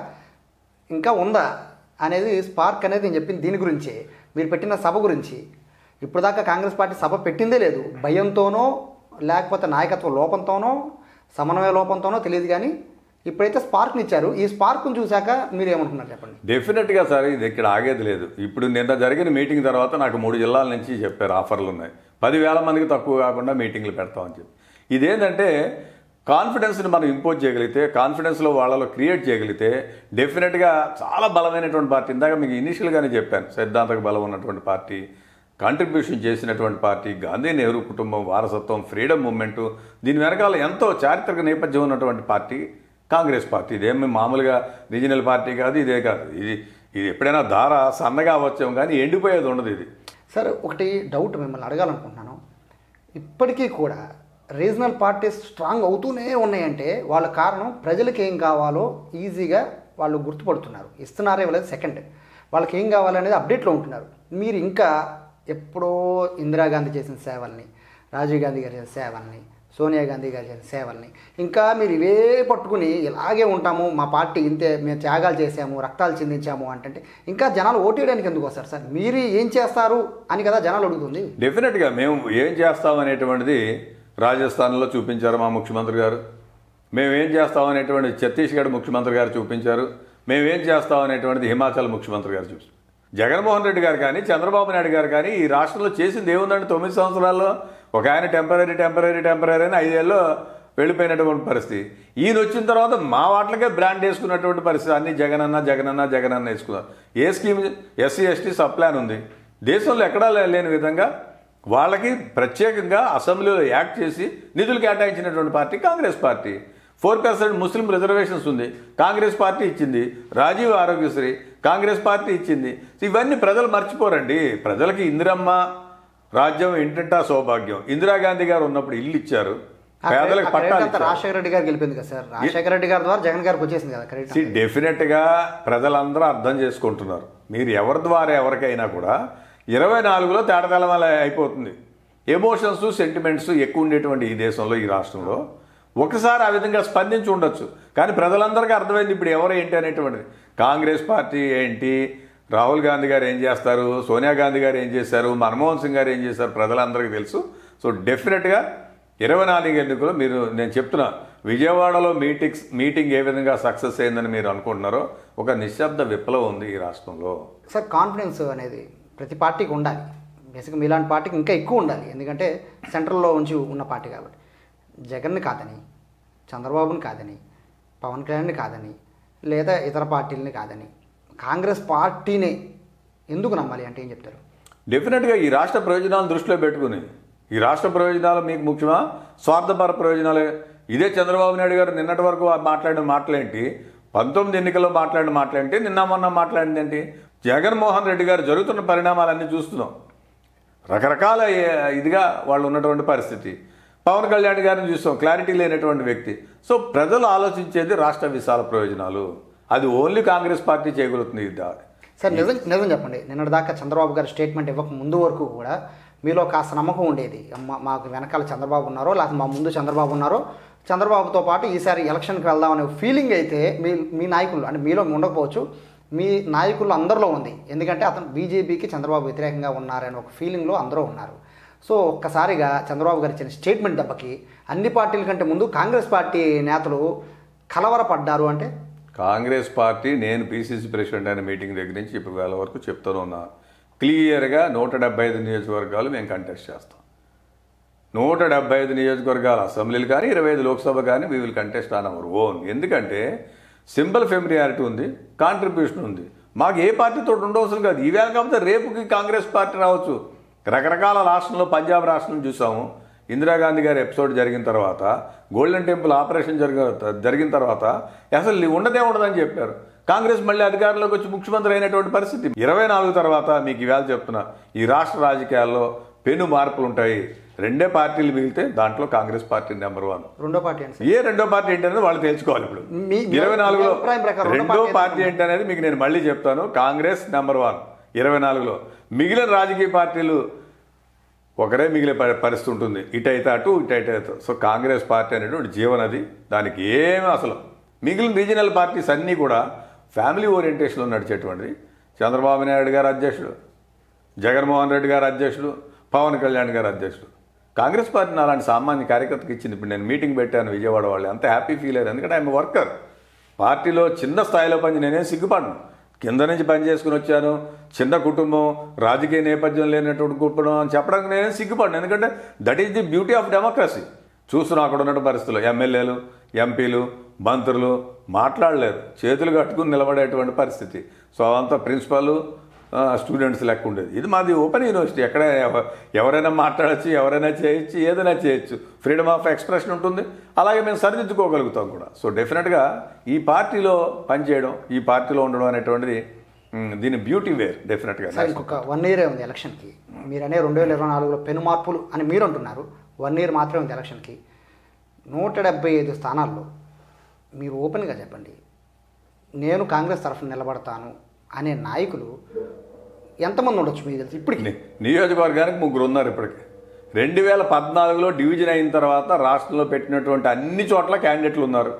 ఇంకా ఉందా అనేది స్పార్క్ అనేది నేను చెప్పింది దీని గురించే మీరు పెట్టిన సభ గురించి ఇప్పుడు దాకా కాంగ్రెస్ పార్టీ సభ పెట్టిందే లేదు భయంతోనో లేకపోతే నాయకత్వ లోపంతోనో సమన్వయ లోపంతోనో తెలియదు కానీ ఇప్పుడైతే స్పార్క్ని ఇచ్చారు ఈ స్పార్క్ని చూశాక మీరు ఏమనుకున్నారు చెప్పండి డెఫినెట్గా సార్ ఇది ఇక్కడ ఆగేది లేదు ఇప్పుడు నిన్న జరిగిన మీటింగ్ తర్వాత నాకు మూడు జిల్లాల నుంచి చెప్పారు ఆఫర్లు ఉన్నాయి పదివేల మందికి తక్కువ కాకుండా మీటింగ్లు పెడతామని చెప్పి ఇదేంటంటే కాన్ఫిడెన్స్ని మనం ఇంపోజ్ చేయగలిగితే కాన్ఫిడెన్స్లో వాళ్ళలో క్రియేట్ చేయగలిగితే డెఫినెట్గా చాలా బలమైనటువంటి పార్టీ ఇందాక మీకు ఇనిషియల్గానే చెప్పాను సిద్ధాంతకు బలం ఉన్నటువంటి పార్టీ కాంట్రిబ్యూషన్ చేసినటువంటి పార్టీ గాంధీ నెహ్రూ కుటుంబం వారసత్వం ఫ్రీడమ్ మూమెంట్ దీని వెనకాల ఎంతో చారిత్రక నేపథ్యం ఉన్నటువంటి పార్టీ కాంగ్రెస్ పార్టీ ఇదేమి మామూలుగా రీజనల్ పార్టీ కాదు ఇదే కాదు ఇది ఇది ఎప్పుడైనా ధార సన్నగా వచ్చాం కానీ ఎండిపోయేది ఉండదు ఇది సార్ ఒకటి డౌట్ మిమ్మల్ని అడగాలనుకుంటున్నాను ఇప్పటికీ కూడా రీజనల్ పార్టీస్ స్ట్రాంగ్ అవుతూనే ఉన్నాయంటే వాళ్ళ కారణం ప్రజలకు ఏం కావాలో ఈజీగా వాళ్ళు గుర్తుపడుతున్నారు ఇస్తున్నారే ఇవ్వలేదు సెకండ్ వాళ్ళకి ఏం కావాలనేది అప్డేట్లో ఉంటున్నారు మీరు ఇంకా ఎప్పుడో ఇందిరాగాంధీ చేసిన సేవల్ని రాజీవ్ గాంధీ గారు చేసిన సేవల్ని సోనియా గాంధీ గారు చేసిన సేవల్ని ఇంకా మీరు ఇవే పట్టుకుని ఇలాగే ఉంటాము మా పార్టీ ఇంతే మేము త్యాగాలు చేసాము రక్తాలు చిందించాము అంటే ఇంకా జనాలు ఓటేయడానికి ఎందుకు వస్తారు సార్ మీరు ఏం చేస్తారు అని కదా జనాలు అడుగుతుంది డెఫినెట్గా మేము ఏం చేస్తాం అనేటువంటిది రాజస్థాన్లో చూపించారు మా ముఖ్యమంత్రి గారు మేము ఏం చేస్తాం అనేటువంటి ఛత్తీస్గఢ్ ముఖ్యమంత్రి గారు చూపించారు మేము ఏం చేస్తాం అనేటువంటిది హిమాచల్ ముఖ్యమంత్రి గారు చూపించారు జగన్మోహన్ రెడ్డి గారు కానీ చంద్రబాబు నాయుడు గారు కానీ ఈ రాష్ట్రంలో చేసింది ఏముందండి తొమ్మిది సంవత్సరాల్లో ఒక ఆయన టెంపరీ టెంపరీ టెంపరీ అని ఐదేళ్ళు వెళ్ళిపోయినటువంటి పరిస్థితి ఈయన వచ్చిన తర్వాత మా వాటికే బ్రాండ్ వేసుకున్నటువంటి పరిస్థితి అన్ని జగనన్న జగనన్న జగనన్న వేసుకున్నారు ఏ scheme SC ST sub plan ఉంది దేశంలో ఎక్కడా లే- లేని విధంగా వాళ్ళకి ప్రత్యేకంగా అసెంబ్లీలో యాక్ట్ చేసి నిధులు కేటాయించినటువంటి party Congress party four percent Muslim reservations ఉంది కాంగ్రెస్ పార్టీ ఇచ్చింది రాజీవ్ ఆరోగ్యశ్రీ కాంగ్రెస్ పార్టీ ఇచ్చింది ఇవన్నీ ప్రజలు మర్చిపోరండి ప్రజలకి ఇందిరమ్మ రాజ్యం ఇంటింటా సౌభాగ్యం ఇందిరాగాంధీ గారు ఉన్నప్పుడు ఇల్లు ఇచ్చారు ఆ క్రెడిట్- పేదలకు ఆ క్రెడిట్ పట్టాలు అంతా ఇచ్చారు రాజశేఖర రెడ్డి గారు గెలిపింది కదా సార్ రాజశేఖర రెడ్డి గారి ద్వారా జగన్ గారికి వచ్చేసింది కదా క్రెడిట్ See, definite గా ప్రజలందరూ అర్థం చేసుకుంటున్నారు మీరు ఎవరి ద్వారా ఎవరికైనా కూడా ఇరవై నాలుగులో తేడతెలం అయిపోతుంది ఎమోషన్స్ సెంటిమెంట్స్ ఎక్కువ ఉండేటువంటి ఈ దేశంలో ఈ రాష్ట్రంలో ఒకసారి ఆ విధంగా స్పందించి ఉండొచ్చు కానీ ప్రజలందరికీ అర్థమైంది ఇప్పుడు ఎవరు ఏంటి అనేటువంటిది కాంగ్రెస్ పార్టీ ఏంటి రాహుల్ గాంధీ గారు ఏం చేస్తారు సోనియా గాంధీ గారు ఏం చేశారు మన్మోహన్ సింగ్ గారు ఏం చేశారు ప్రజలందరికీ తెలుసు సో డెఫినెట్గా ఇరవై నాలుగు ఎన్నికలు మీరు నేను చెప్తున్నా విజయవాడలో మీటింగ్స్ మీటింగ్ ఏ విధంగా సక్సెస్ అయిందని మీరు అనుకుంటున్నారో ఒక నిశ్శబ్ద విప్లవం ఉంది ఈ రాష్ట్రంలో సార్ కాన్ఫిడెన్స్ అనేది ప్రతి పార్టీకి ఉండాలి బేసిక్గా మీలాంటి పార్టీకి ఇంకా ఎక్కువ ఉండాలి ఎందుకంటే సెంట్రల్లో ఉంచి ఉన్న పార్టీ కాబట్టి జగన్ని కాదని చంద్రబాబుని కాదని పవన్ కళ్యాణ్ని కాదని లేదా ఇతర పార్టీలని కాదని కాంగ్రెస్ పార్టీనే ఎందుకు నమ్మాలి అంటే ఏం చెప్తారు డెఫినెట్గా ఈ రాష్ట్ర ప్రయోజనాలను దృష్టిలో పెట్టుకుని ఈ రాష్ట్ర ప్రయోజనాలు మీకు ముఖ్యమా స్వార్థపర ప్రయోజనాలే ఇదే చంద్రబాబు నాయుడు గారు నిన్నటి వరకు మాట్లాడిన మాటలేంటి పంతొమ్మిది ఎన్నికల్లో మాట్లాడిన మాటలేంటి నిన్న మొన్న మాట్లాడింది ఏంటి జగన్మోహన్ రెడ్డి గారు జరుగుతున్న పరిణామాలన్నీ చూస్తున్నాం రకరకాల ఏ- ఇదిగా వాళ్ళు ఉన్నటువంటి పరిస్థితి పవన్ కళ్యాణ్ గారిని చూస్తాం క్లారిటీ లేనటువంటి వ్యక్తి సో ప్రజలు ఆలోచించేది రాష్ట్ర విశాల ప్రయోజనాలు అది ఓన్లీ కాంగ్రెస్ పార్టీ చేయగలుగుతుంది ఇది సార్ నిజం నిజం చెప్పండి నిన్నటి దాకా చంద్రబాబు గారు స్టేట్మెంట్ ఇవ్వక ముందు వరకు కూడా మీలో కాస్త నమ్మకం ఉండేది మా- మాకు వెనకాల చంద్రబాబు ఉన్నారో లేకపోతే మా ముందు చంద్రబాబు ఉన్నారో చంద్రబాబుతో పాటు ఈసారి ఎలక్షన్కి వెళ్దామనే ఫీలింగ్ అయితే మీ మీ నాయకులు అంటే మీలో ఉండకపోవచ్చు మీ నాయకులు అందరిలో ఉంది ఎందుకంటే అతను బీజేపీకి చంద్రబాబు వ్యతిరేకంగా ఉన్నారనే ఒక ఫీలింగ్లో అందరూ ఉన్నారు సో ఒక్కసారిగా చంద్రబాబు గారు ఇచ్చిన స్టేట్మెంట్ దెబ్బకి అన్ని పార్టీల కంటే ముందు కాంగ్రెస్ పార్టీ నేతలు కలవరపడ్డారు అంటే కాంగ్రెస్ పార్టీ నేను పీసీసీ ప్రెసిడెంట్ అయిన మీటింగ్ దగ్గర నుంచి ఇప్పుడు వేళ వరకు చెప్తూనే ఉన్నా క్లియర్గా నూట డెబ్బై ఐదు నియోజకవర్గాలు మేము కంటెస్ట్ చేస్తాం నూట డెబ్బై ఐదు నియోజకవర్గాల అసెంబ్లీలు కానీ ఇరవై ఐదు లోక్సభ కానీ we will contest on our own ఎందుకంటే సింపుల్ ఫెమిలియారిటీ ఉంది కాంట్రిబ్యూషన్ ఉంది మాకు ఏ పార్టీతో ఉండవసరం కాదు ఈవేళ కాకపోతే రేపుకి కాంగ్రెస్ పార్టీ రావచ్చు రకరకాల రాష్ట్రంలో పంజాబ్ రాష్ట్రం చూసాము ఇందిరాగాంధీ గారి ఎపిసోడ్ జరిగిన తర్వాత గోల్డెన్ టెంపుల్ ఆపరేషన్ జరిగిన జరిగిన తర్వాత అసలు ఉండదే ఉండదని చెప్పారు కాంగ్రెస్ మళ్ళీ అధికారంలోకి వచ్చి ముఖ్యమంత్రి అయినటువంటి పరిస్థితి ఇరవై నాలుగు తర్వాత మీకు ఇవాళ చెప్తున్నా ఈ రాష్ట్ర రాజకీయాల్లో పెను మార్పులు ఉంటాయి రెండే పార్టీలు మిగిలితే దాంట్లో కాంగ్రెస్ పార్టీ నెంబర్ వన్ రెండో పార్టీ అంటే ఏ రెండో పార్టీ ఏంటనేది వాళ్ళు తెలుసుకోవాలి ఇప్పుడు మీ- మీ- ఇరవై నాలుగులో మీ అభిప్రాయం ప్రకారం రెండో రెండో పార్టీ పార్టీ ఏంటనేది మీకు నేను మళ్ళీ చెప్తాను కాంగ్రెస్ నెంబర్ వన్ ఇరవై నాలుగులో మిగిలిన రాజకీయ పార్టీలు ఒకరే మిగిలే ప- పరిస్థితి ఉంటుంది ఇటైతే అటు ఇటైతే అటు సో కాంగ్రెస్ పార్టీ అనేటువంటి జీవనది దానికి ఏమి అసలు మిగిలిన రీజనల్ పార్టీస్ అన్నీ కూడా ఫ్యామిలీ ఓరియంటేషన్లో నడిచేటువంటిది చంద్రబాబు నాయుడు గారు అధ్యక్షుడు జగన్మోహన్ రెడ్డి గారు అధ్యక్షుడు పవన్ కళ్యాణ్ గారు అధ్యక్షుడు కాంగ్రెస్ పార్టీని అలాంటి సామాన్య కార్యకర్తకి ఇచ్చింది ఇప్పుడు నేను మీటింగ్ పెట్టాను విజయవాడ వాళ్ళు అంత హ్యాపీ ఫీల్ అయ్యారు ఎందుకంటే ఐఎమ్ వర్కర్ పార్టీలో చిన్న స్థాయిలో పని నేనేం సిగ్గుపడను కింద నుంచి పని చేసుకుని వచ్చాను చిన్న కుటుంబం రాజకీయ నేపథ్యం లేనటువంటి కుటుంబం అని చెప్పడానికి నేనేం సిగ్గుపడను ఎందుకంటే that is the beauty of democracy చూస్తున్నాం అక్కడ ఉన్నటువంటి పరిస్థితులు ఎమ్మెల్యేలు ఎంపీలు మంత్రులు మాట్లాడలేరు చేతులు కట్టుకుని నిలబడేటువంటి పరిస్థితి సో అవంతా ప్రిన్సిపాల్ స్టూడెంట్స్ లెక్క ఉండేది ఇది మాది ఓపెన్ యూనివర్సిటీ ఎక్కడ ఎవ- ఎవరైనా మాట్లాడచ్చు ఎవరైనా చేయొచ్చు ఏదైనా చేయొచ్చు ఫ్రీడమ్ ఆఫ్ ఎక్స్ప్రెషన్ ఉంటుంది అలాగే మేము సరిదిద్దుకోగలుగుతాం కూడా సో డెఫినెట్గా ఈ పార్టీలో పనిచేయడం ఈ పార్టీలో ఉండడం అనేటువంటిది మ్, దీని బ్యూటీ వేర్ డెఫినెట్గా సార్ ఇంకొక వన్ ఇయరే ఉంది ఎలక్షన్కి మీరు అనే రెండు వేల ఇరవై నాలుగులో పెను మార్పులు అని మీరు అంటున్నారు వన్ ఇయర్ మాత్రమే ఉంది ఎలక్షన్కి నూట డెబ్బై ఐదు స్థానాల్లో మీరు ఓపెన్గా చెప్పండి నేను కాంగ్రెస్ తరఫున నిలబడతాను అనే నాయకులు ఎంతమంది ఉండొచ్చు మీకు తెలుసు ఇప్పటికి ని- నియోజకవర్గానికి ముగ్గురు ఉన్నారు ఇప్పటికి రెండు వేల పద్నాలుగులో డివిజన్ అయిన తర్వాత రాష్ట్రంలో పెట్టినటువంటి అన్ని చోట్ల క్యాండిడేట్లు ఉన్నారు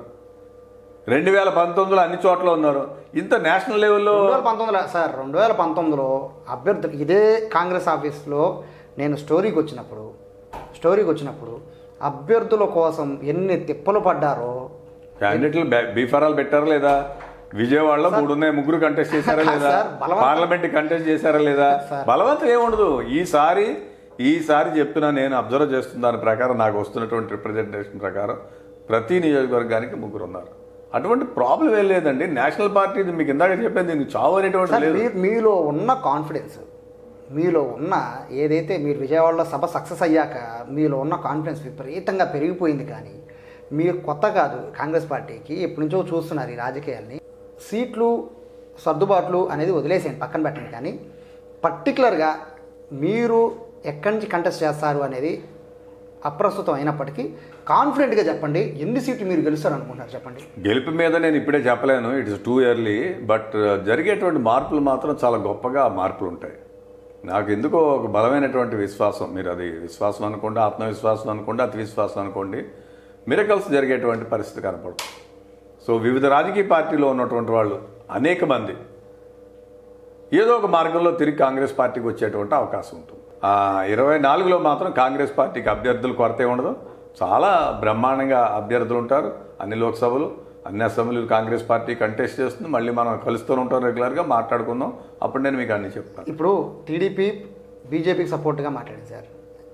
రెండు వేల పంతొమ్మిదిలో అన్ని చోట్ల ఉన్నారు ఇంత నేషనల్ లెవెల్లో రెండు వేల పంతొమ్మిదిలో సార్ రెండు వేల పంతొమ్మిదిలో అభ్యర్థులు ఇదే కాంగ్రెస్ ఆఫీస్లో నేను స్టోరీకి వచ్చినప్పుడు స్టోరీకి వచ్చినప్పుడు అభ్యర్థుల కోసం ఎన్ని తిప్పలు పడ్డారో క్యాండిడేట్లు బె- బీఫారాలు పెట్టారా లేదా విజయవాడలో మూడు ఉన్నాయి ముగ్గురు కంటెస్ట్ చేశారా లేదా సార్, బలవంతం- పార్లమెంట్ కంటెస్ట్ చేశారా లేదా సార్. బలవంతం ఏముండదు ఈసారి ఈసారి చెప్తున్నా నేను అబ్జర్వ్ చేస్తున్న దాని ప్రకారం నాకు వస్తున్నటువంటి రిప్రజెంటేషన్ ప్రకారం ప్రతి నియోజకవర్గానికి ముగ్గురు ఉన్నారు అటువంటి ప్రాబ్లం ఏం లేదండి నేషనల్ పార్టీ ఇది మీకు ఇందాక చెప్పాను దీనికి చావు అనేటువంటి సార్ లేదు మీ- మీలో ఉన్న కాన్ఫిడెన్స్ మీలో ఉన్న ఏదైతే మీరు విజయవాడలో సభ సక్సెస్ అయ్యాక మీలో ఉన్న కాన్ఫిడెన్స్ విపరీతంగా పెరిగిపోయింది కానీ మీరు కొత్త కాదు కాంగ్రెస్ పార్టీకి ఎప్పటి నుంచో చూస్తున్నారు ఈ రాజకీయాల్ని సీట్లు సర్దుబాట్లు అనేది వదిలేసేయండి పక్కన పెట్టండి కానీ పర్టికులర్గా మీరు ఎక్కడి నుంచి కంటెస్ట్ చేస్తారు అనేది అప్రస్తుతం అయినప్పటికీ కాన్ఫిడెంట్గా చెప్పండి ఎన్ని సీట్లు మీరు గెలుస్తారు అనుకుంటున్నారు చెప్పండి గెలుపు మీద నేను ఇప్పుడే చెప్పలేను ఇట్స్ టూ ఇయర్లీ బట్ జరిగేటువంటి మార్పులు మాత్రం చాలా గొప్పగా మార్పులు ఉంటాయి నాకు ఎందుకో ఒక బలమైనటువంటి విశ్వాసం మీరు అది విశ్వాసం అనుకోండి ఆత్మవిశ్వాసం అనుకోండి అతి విశ్వాసం అనుకోండి మిరకల్స్ జరిగేటువంటి పరిస్థితి కనపడుతుంది సో వివిధ రాజకీయ పార్టీలో ఉన్నటువంటి వాళ్ళు అనేక మంది ఏదో ఒక మార్గంలో తిరిగి కాంగ్రెస్ పార్టీకి వచ్చేటువంటి అవకాశం ఉంటుంది ఆ ఇరవై నాలుగులో మాత్రం కాంగ్రెస్ పార్టీకి అభ్యర్థులు కొరతే ఉండదు చాలా బ్రహ్మాండంగా అభ్యర్థులు ఉంటారు అన్ని లోక్సభలు అన్ని అసెంబ్లీలు కాంగ్రెస్ పార్టీ కంటెస్ట్ చేస్తుంది మళ్ళీ మనం కలుస్తూనే ఉంటాం రెగ్యులర్గా మాట్లాడుకుందాం అప్పుడు నేను మీకు అన్ని చెప్తాను ఇప్పుడు టీడీపీ బీజేపీకి సపోర్ట్గా మాట్లాడింది సార్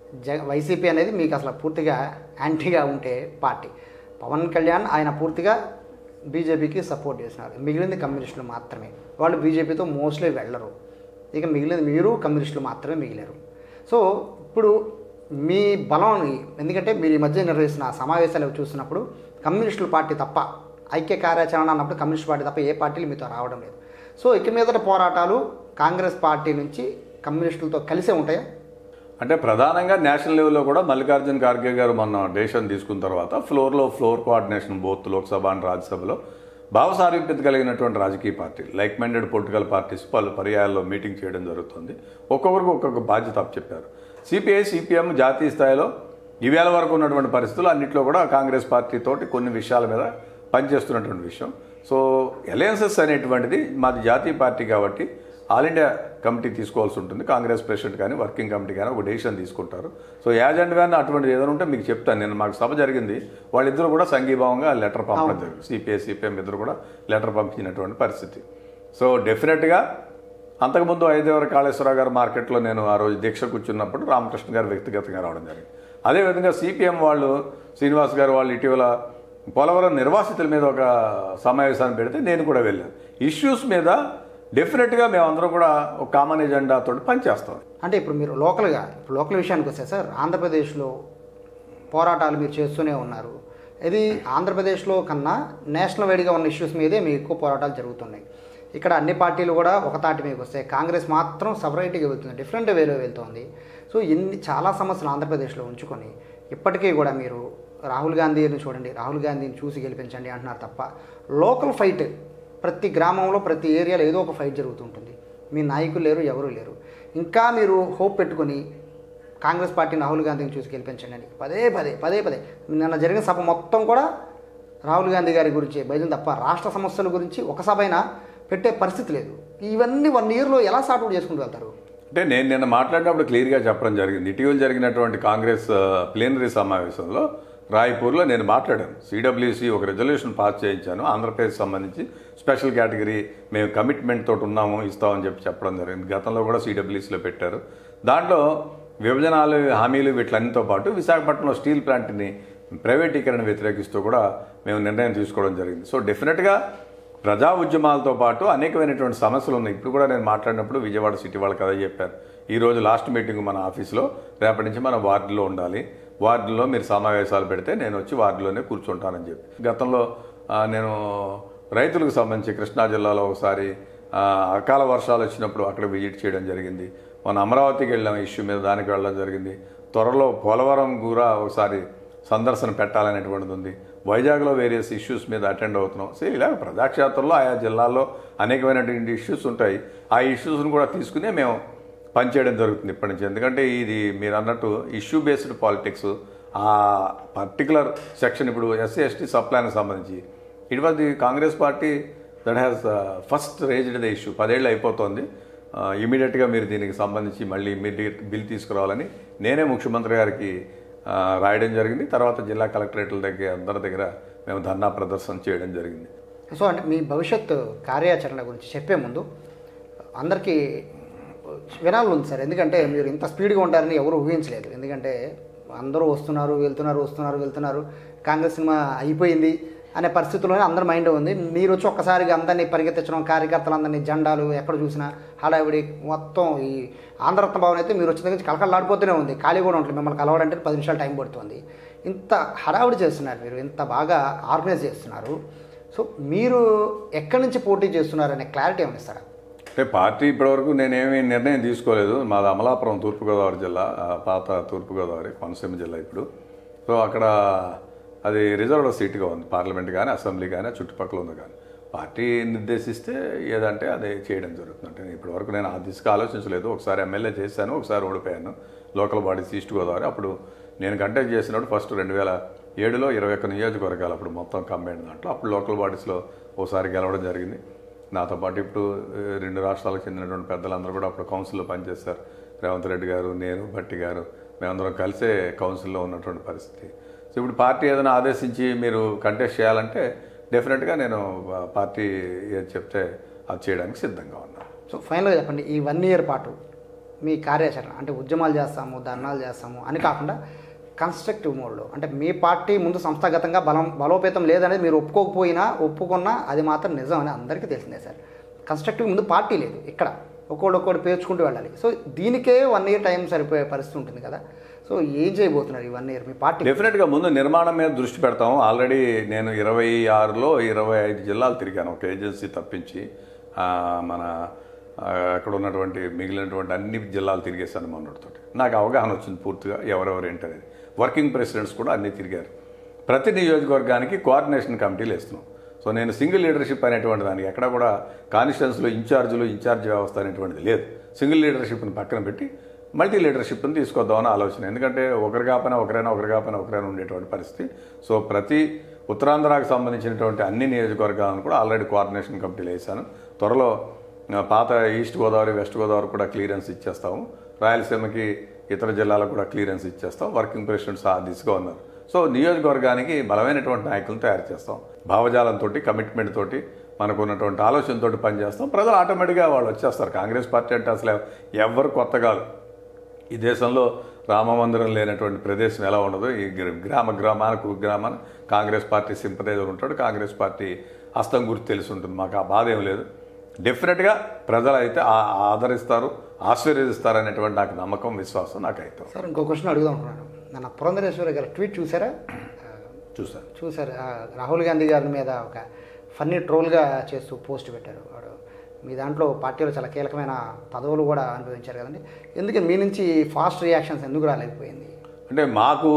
జ వైసీపీ అనేది మీకు అసలు పూర్తిగా యాంటీగా ఉంటే పార్టీ పవన్ కళ్యాణ్ ఆయన పూర్తిగా బీజేపీకి సపోర్ట్ చేసినారు మిగిలింది కమ్యూనిస్టులు మాత్రమే వాళ్ళు బీజేపీతో మోస్ట్లీ వెళ్ళరు ఇక మిగిలింది మీరు కమ్యూనిస్టులు మాత్రమే మిగిలారు సో ఇప్పుడు మీ బలం ఎందుకంటే మీరు ఈ మధ్య నిర్వహిస్తున్న సమావేశాలు చూస్తున్నప్పుడు కమ్యూనిస్టుల పార్టీ తప్ప ఐక్య కార్యాచరణ అన్నప్పుడు కమ్యూనిస్ట్ పార్టీ తప్ప ఏ పార్టీలు మీతో రావడం లేదు సో ఇక మీదట పోరాటాలు కాంగ్రెస్ పార్టీ నుంచి కమ్యూనిస్టులతో కలిసే ఉంటాయా అంటే ప్రధానంగా నేషనల్ లెవెల్లో కూడా మల్లికార్జున ఖార్గే గారు మొన్న డెసిషన్ తీసుకున్న తర్వాత ఫ్లోర్లో floor coordination both Lok Sabha and రాజ్యసభలో భావసారూప్యత కలిగినటువంటి రాజకీయ పార్టీలు లైక్ మైండెడ్ పొలిటికల్ పార్టీస్ పలు పర్యాయాల్లో మీటింగ్ చేయడం జరుగుతుంది ఒక్కొక్కరికి ఒక్కొక్క బాధ్యత చెప్పారు సిపిఐ సిపిఎం జాతీయ స్థాయిలో ఈవేళ వరకు ఉన్నటువంటి పరిస్థితులు అన్నింటిలో కూడా కాంగ్రెస్ పార్టీ తోటి కొన్ని విషయాల మీద పనిచేస్తున్నటువంటి విషయం సో అలయన్సెస్ అనేటువంటిది మాది జాతీయ పార్టీ కాబట్టి ఆల్ ఇండియా కమిటీ తీసుకోవాల్సి ఉంటుంది కాంగ్రెస్ ప్రెసిడెంట్ కానీ వర్కింగ్ కమిటీ కానీ ఒక డెసిషన్ తీసుకుంటారు సో యాజ్ అండ్ వ్యాన్ అటువంటిది ఏదైనా ఉంటే మీకు చెప్తాను నేను మాకు సభ జరిగింది వాళ్ళిద్దరూ కూడా సంఘీభావంగా లెటర్ పంపడం జరిగింది సిపిఐ సిపిఎం ఇద్దరు కూడా లెటర్ పంపించినటువంటి పరిస్థితి సో డెఫినెట్గా అంతకుముందు ఐదేవర కాళేశ్వరరావు గారు మార్కెట్లో నేను ఆ రోజు దీక్ష కూర్చున్నప్పుడు రామకృష్ణ గారు వ్యక్తిగతంగా రావడం జరిగింది అదేవిధంగా సిపిఎం వాళ్ళు శ్రీనివాస్ గారు వాళ్ళు ఇటీవల పోలవరం నిర్వాసితుల మీద ఒక సమావేశాన్ని పెడితే నేను కూడా వెళ్ళాను ఇష్యూస్ మీద డెఫినెట్గా మేమందరం కూడా ఒక కామన్ ఎజెండాతో పనిచేస్తాం అంటే ఇప్పుడు మీరు లోకల్గా ఇప్పుడు లోకల్ విషయానికి వస్తే సార్ ఆంధ్రప్రదేశ్లో పోరాటాలు మీరు చేస్తూనే ఉన్నారు ఇది ఆంధ్రప్రదేశ్లో కన్నా నేషనల్ వైడ్గా ఉన్న ఇష్యూస్ మీదే మీకు ఎక్కువ పోరాటాలు జరుగుతున్నాయి ఇక్కడ అన్ని పార్టీలు కూడా ఒక తాటి మీదకి వస్తాయి కాంగ్రెస్ మాత్రం సపరేట్గా వెళ్తుంది డిఫరెంట్ వేలో వెళ్తోంది సో ఇన్ని చాలా సమస్యలు ఆంధ్రప్రదేశ్లో ఉంచుకొని ఇప్పటికీ కూడా మీరు రాహుల్ గాంధీని చూడండి రాహుల్ గాంధీని చూసి గెలిపించండి అంటున్నారు తప్ప లోకల్ ఫైట్ ప్రతి గ్రామంలో ప్రతి ఏరియాలో ఏదో ఒక ఫైట్ జరుగుతుంటుంది మీ నాయకులు లేరు ఎవరు లేరు ఇంకా మీరు హోప్ పెట్టుకొని కాంగ్రెస్ పార్టీని రాహుల్ గాంధీని చూసి గెలిపించండి అని పదే పదే పదే పదే నిన్న జరిగిన సభ మొత్తం కూడా రాహుల్ గాంధీ గారి గురించి బయలు తప్ప రాష్ట్ర సమస్యల గురించి ఒక సభ అయినా పెట్టే పరిస్థితి లేదు ఇవన్నీ వన్ ఇయర్లో ఎలా సార్ట్అవుట్ చేసుకుంటూ వెళ్తారు అంటే నేను నిన్న మాట్లాడినప్పుడు క్లియర్గా చెప్పడం జరిగింది ఇటీవల జరిగినటువంటి కాంగ్రెస్ ప్లీనరీ సమావేశంలో రాయ్పూర్లో నేను మాట్లాడాను సిడబ్ల్యూసి ఒక రెజల్యూషన్ పాస్ చేయించాను ఆంధ్రప్రదేశ్ సంబంధించి స్పెషల్ కేటగిరీ మేము కమిట్మెంట్ తోటి ఉన్నాము ఇస్తామని చెప్పి చెప్పడం జరిగింది గతంలో కూడా సిడబ్ల్యూసీలో పెట్టారు దాంట్లో విభజనాలు హామీలు వీటిలన్నితో పాటు విశాఖపట్నంలో స్టీల్ ప్లాంట్ని ప్రైవేటీకరణ వ్యతిరేకిస్తూ కూడా మేము నిర్ణయం తీసుకోవడం జరిగింది సో డెఫినెట్గా ప్రజా ఉద్యమాలతో పాటు అనేకమైనటువంటి సమస్యలు ఉన్నాయి ఇప్పుడు కూడా నేను మాట్లాడినప్పుడు విజయవాడ సిటీ వాళ్ళకి అదే చెప్పారు ఈ రోజు లాస్ట్ మీటింగ్ మన ఆఫీస్లో రేపటి నుంచి మన వార్డులో ఉండాలి వార్డులో మీరు సమావేశాలు పెడితే నేను వచ్చి వార్డులోనే కూర్చుంటానని చెప్పి గతంలో ఆ, నేను రైతులకు సంబంధించి కృష్ణా జిల్లాలో ఒకసారి ఆ, అకాల వర్షాలు వచ్చినప్పుడు అక్కడ విజిట్ చేయడం జరిగింది మన అమరావతికి వెళ్ళాం ఇష్యూ మీద దానికి వెళ్ళడం జరిగింది త్వరలో పోలవరం కూడా ఒకసారి సందర్శన పెట్టాలనేటువంటిది ఉంది వైజాగ్లో వేరియస్ ఇష్యూస్ మీద అటెండ్ అవుతున్నాం సో ఇలా ప్రజాక్షేత్రంలో ఆయా జిల్లాల్లో అనేకమైనటువంటి ఇష్యూస్ ఉంటాయి ఆ ఇష్యూస్ను కూడా తీసుకునే మేము పనిచేయడం జరుగుతుంది ఇప్పటి నుంచి ఎందుకంటే ఇది మీరు అన్నట్టు ఇష్యూ బేస్డ్ పాలిటిక్స్ ఆ పర్టికులర్ సెక్షన్ ఇప్పుడు ఎస్సీ ఎస్టీ సప్లైకి సంబంధించి it was the Congress party that has first raised the issue పదేళ్ళు అయిపోతుంది ఇమీడియట్గా మీరు దీనికి సంబంధించి మళ్ళీ ఇమీడియట్ బిల్ తీసుకురావాలని నేనే ముఖ్యమంత్రి గారికి ఆ, రాయడం జరిగింది తర్వాత జిల్లా కలెక్టరేట్ల దగ్గర అందరి దగ్గర మేము ధర్నా ప్రదర్శన చేయడం జరిగింది సో అంటే మీ భవిష్యత్ కార్యాచరణ గురించి చెప్పే ముందు అందరికీ వినాలని ఉంది సార్ ఎందుకంటే మీరు ఇంత స్పీడ్గా ఉంటారని ఎవరు ఊహించలేదు ఎందుకంటే అందరూ వస్తున్నారు వెళ్తున్నారు వస్తున్నారు వెళ్తున్నారు కాంగ్రెస్ సినిమా అయిపోయింది అనే పరిస్థితుల్లోనే అందరి మైండ్ ఉంది మీరు వచ్చి ఒక్కసారిగా అందరినీ పరిగెత్తించడం కార్యకర్తలందరినీ జెండాలు ఎక్కడ చూసినా హడావిడి మొత్తం ఈ ఆంధ్రరత్న భవన్ అయితే మీరు వచ్చిన దగ్గర నుంచి కలకలలాడిపోతూనే ఉంది ఖాళీ కూడా ఉంటుంది మిమ్మల్ని కలవడంటే పది నిమిషాలు టైం పడుతుంది ఇంత హడావిడి చేస్తున్నారు మీరు ఇంత బాగా ఆర్గనైజ్ చేస్తున్నారు సో మీరు ఎక్కడి నుంచి పోటీ చేస్తున్నారు అనే క్లారిటీ ఏమైనా ఇస్తారా అంటే పార్టీ ఇప్పటివరకు నేనేమి నిర్ణయం తీసుకోలేదు మాది అమలాపురం తూర్పుగోదావరి జిల్లా ఆ, పాత తూర్పుగోదావరి కోనసీమ జిల్లా ఇప్పుడు సో అక్కడ అది రిజర్వ్డ్ సీట్గా ఉంది పార్లమెంట్ కానీ అసెంబ్లీ కానీ చుట్టుపక్కల ఉంది కానీ పార్టీ నిర్దేశిస్తే ఏదంటే అదే చేయడం జరుగుతుంది అంటే ఇప్పటివరకు నేను ఆ దిశగా ఆలోచించలేదు ఒకసారి ఎమ్మెల్యే చేశాను ఒకసారి ఓడిపోయాను లోకల్ బాడీస్ ఈస్ట్ గోదావరి అప్పుడు నేను కంటెక్ట్ చేసినప్పుడు ఫస్ట్ రెండు వేల ఏడులో ఇరవై ఒక్క నియోజకవర్గాలు అప్పుడు మొత్తం కంబైన్ దాంట్లో అప్పుడు లోకల్ బాడీస్లో ఓసారి గెలవడం జరిగింది నాతో పాటు ఇప్పుడు ఏ, రెండు రాష్ట్రాలకు చెందినటువంటి పెద్దలందరూ కూడా అప్పుడు కౌన్సిల్లో పనిచేస్తారు రేవంత్ రెడ్డి గారు నేను భట్టి గారు మేమందరం కలిసే కౌన్సిల్లో ఉన్నటువంటి పరిస్థితి సో ఇప్పుడు పార్టీ ఏదైనా ఆదేశించి మీరు కంటెస్ట్ చేయాలంటే డెఫినెట్గా నేను ఆ, పార్టీ ఏది చెప్తే అది చేయడానికి సిద్ధంగా ఉన్నాను సో ఫైనల్గా చెప్పండి ఈ వన్ ఇయర్ పాటు మీ కార్యాచరణ అంటే ఉద్యమాలు చేస్తాము ధర్నాలు చేస్తాము అని కాకుండా కన్స్ట్రక్టివ్ మోడ్లో అంటే మీ పార్టీ ముందు సంస్థాగతంగా బలం బలోపేతం లేదనేది మీరు ఒప్పుకోకపోయినా ఒప్పుకున్నా అది మాత్రం నిజం అని అందరికీ తెలిసిందే సార్ కన్స్ట్రక్టివ్ ముందు పార్టీ లేదు ఇక్కడ ఒక్కోడు ఒక్కోడు పేర్చుకుంటూ వెళ్ళాలి సో దీనికే వన్ ఇయర్ టైం సరిపోయే పరిస్థితి ఉంటుంది కదా సో ఏం చేయబోతున్నారు ఈ వన్ ఇయర్ మీ పార్టీ డెఫినెట్గా ముందు నిర్మాణం మీద దృష్టి పెడతాం ఆల్రెడీ నేను ఇరవై ఆరులో ఇరవై ఐదు జిల్లాలు తిరిగాను ఒక ఏజెన్సీ తప్పించి ఆ, మన ఆ, అక్కడ ఉన్నటువంటి మిగిలినటువంటి అన్ని జిల్లాలు తిరిగేశాను మొన్నటితో నాకు అవగాహన వచ్చింది పూర్తిగా ఎవరెవరు ఏంటనేది వర్కింగ్ ప్రెసిడెంట్స్ కూడా అన్నీ తిరిగారు ప్రతి నియోజకవర్గానికి కోఆర్డినేషన్ కమిటీలు వేస్తున్నాం సో నేను సింగిల్ లీడర్షిప్ అనేటువంటి దానికి ఎక్కడ కూడా కాన్స్టిట్యున్స్లో ఇన్ఛార్జీలు ఇన్ఛార్జ్ వ్యవస్థ అనేటువంటిది లేదు సింగిల్ లీడర్షిప్ని పక్కన పెట్టి మల్టీ లీడర్షిప్ని తీసుకొద్దామని ఆలోచన ఎందుకంటే ఒకరి కాపైనా ఒకరైనా ఒకరి కాపైనా ఒకరైనా ఉండేటువంటి పరిస్థితి సో ప్రతి ఉత్తరాంధ్రాకు సంబంధించినటువంటి అన్ని నియోజకవర్గాలను కూడా ఆల్రెడీ కోఆర్డినేషన్ కమిటీలు వేశాను త్వరలో ఆ, పాత ఈస్ట్ గోదావరి వెస్ట్ గోదావరి కూడా క్లియరెన్స్ ఇచ్చేస్తాము రాయలసీమకి ఇతర జిల్లాలకు కూడా క్లియరెన్స్ ఇచ్చేస్తాం వర్కింగ్ ప్రెసిడెంట్స్ ఆ దిశగా ఉన్నారు సో నియోజకవర్గానికి బలమైనటువంటి నాయకులను తయారు చేస్తాం భావజాలంతో కమిట్మెంట్ తోటి మనకు ఉన్నటువంటి ఆలోచనతోటి పనిచేస్తాం ప్రజలు ఆటోమేటిక్గా వాళ్ళు వచ్చేస్తారు కాంగ్రెస్ పార్టీ అంటే అసలు ఎవరు కొత్తగా ఈ దేశంలో రామ మందిరం లేనటువంటి ప్రదేశం ఎలా ఉండదు ఈ గ్ర- గ్రామ గ్రామానికి గ్రామాన కాంగ్రెస్ పార్టీ సింపదైజర్ ఉంటాడు కాంగ్రెస్ పార్టీ హస్తం గుర్తు తెలిసి ఉంటుంది మాకు ఆ బాధ ఏం లేదు డెఫినెట్గా ప్రజలు అయితే ఆ- ఆదరిస్తారు ఆశీర్వదిస్తారు అనేటువంటి నాకు నమ్మకం విశ్వాసం నాకు అయితే ఉంది. సార్ ఇంకో క్వశ్చన్ అడుగుదాం అనుకున్నాను మన పురంధరేశ్వరి గారి ట్వీట్ చూసారా చూశాను చూసారు ఆ, రాహుల్ గాంధీ గారి మీద ఒక ఫన్నీ ట్రోల్గా చేస్తూ పోస్ట్ పెట్టారు వాడు మీ దాంట్లో పార్టీలో చాలా కీలకమైన పదవులు కూడా అనుభవించారు కదండి ఎందుకని మీ నుంచి ఫాస్ట్ రియాక్షన్స్ ఎందుకు రాలేకపోయింది అంటే మాకు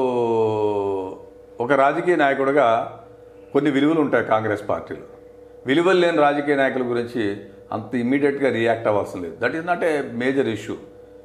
ఒక రాజకీయ నాయకుడిగా కొన్ని విలువలు ఉంటాయి కాంగ్రెస్ పార్టీలో విలువలు లేని రాజకీయ నాయకుల గురించి అంత ఇమ్మీడియట్గా రియాక్ట్ అవ్వాల్సిన లేదు that is not a major issue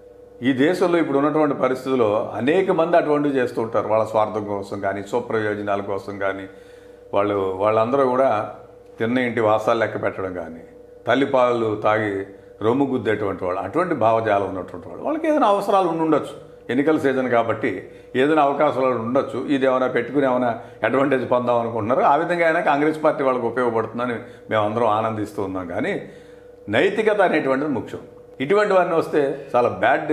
ఈ దేశంలో ఇప్పుడు ఉన్నటువంటి పరిస్థితుల్లో అనేక మంది అటువంటివి చేస్తూ ఉంటారు వాళ్ళ స్వార్థం కోసం కానీ స్వప్రయోజనాల కోసం కానీ వాళ్ళు వాళ్ళందరూ కూడా తిన్న ఇంటి వాసాలు లెక్క పెట్టడం కానీ తల్లిపాలు తాగి రొమ్ము గుద్దేటువంటి వాళ్ళు అటువంటి భావజాలం ఉన్నటువంటి వాళ్ళు వాళ్ళకి ఏదైనా అవసరాలు ఉండి ఉండొచ్చు ఎన్నికల సీజన్ కాబట్టి ఏదైనా అవకాశాలు ఉండొచ్చు ఇది ఏమైనా పెట్టుకుని ఏమైనా అడ్వాంటేజ్ పొందాం అనుకుంటున్నారు ఆ విధంగా అయినా కాంగ్రెస్ పార్టీ వాళ్ళకి ఉపయోగపడుతుందని మేమందరం ఆనందిస్తూ ఉన్నాం కానీ నైతికత అనేటువంటిది ముఖ్యం ఇటువంటివన్నీ వస్తే చాలా బ్యాడ్